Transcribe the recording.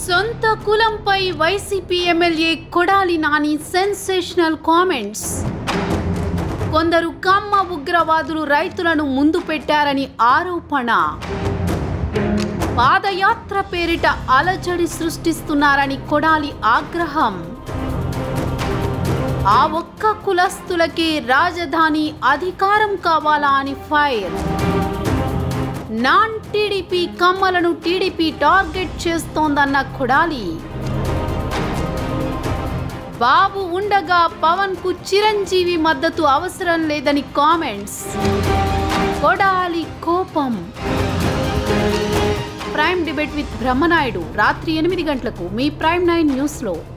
సొంత కులంపై YCP MLA Kodali Nani sensational comments కొందరు కమ్మ ఉగ్రవాదులు రైతులను ముందు పెట్టారని ఆరోపణ పాదయాత్ర పేరిట అలజడి సృష్టిస్తున్నారని కొడాలి ఆగ్రహం ఆ ఒక్క కులస్తులకే రాజధాని అధికారం కావాలా అని ఫైర్ నాన్ టీడీపీ కమ్మలను టీడీపీ టార్గెట్ చేస్తోందన్న కొడాలి బాబు ఉండగా పవన్ కు చిరంజీవి మద్దతు అవసరం లేదని కామెంట్స్ కొడాలి కోపం ప్రైమ్ డిబేట్ విత్ బ్రహ్మనాయుడు రాత్రి ఎనిమిది గంటలకు మీ ప్రైమ్ నైన్ న్యూస్లో